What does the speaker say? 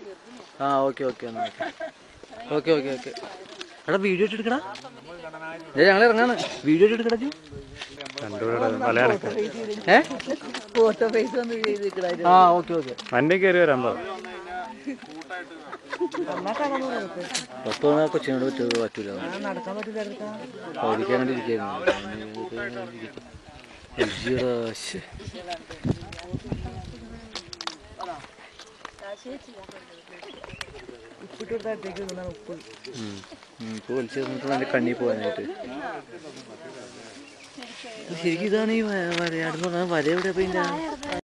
ആ okay okay എന്നാ okay okay okay എടാ വീഡിയോ എടുക്കടാ ഏ ഞങ്ങൾ ഇറങ്ങാണ് വീഡിയോ എടുക്കടാ ജി ഏ ഫോട്ടോ ഫേസ് ഒന്ന് ചെയ്തിട്ടാ ആ ഓക്കെ ഓക്കെ വണ്ടി കയറി വരാൻ പറ പത്ത് തവണ കൊച്ചിനോട് പറ്റൂല പറ്റൂല നടക്കാൻ പറ്റില്ല എടുക്കാം പഠിക്കാൻ വേണ്ടി ഇരിക്കുന്നു ഉപ്പിട്ട് കൊടുത്താട്ടേക്ക് തിന്നാണ് ഉപ്പ് ഇപ്പൊ വലിച്ചു തന്നിട്ട് നല്ല കണ്ണി പോകാനായിട്ട് ശരിക്കും ഇതാണ് ഈ വരയാടെന്ന് പറഞ്ഞാൽ വര എവിടെ പോയി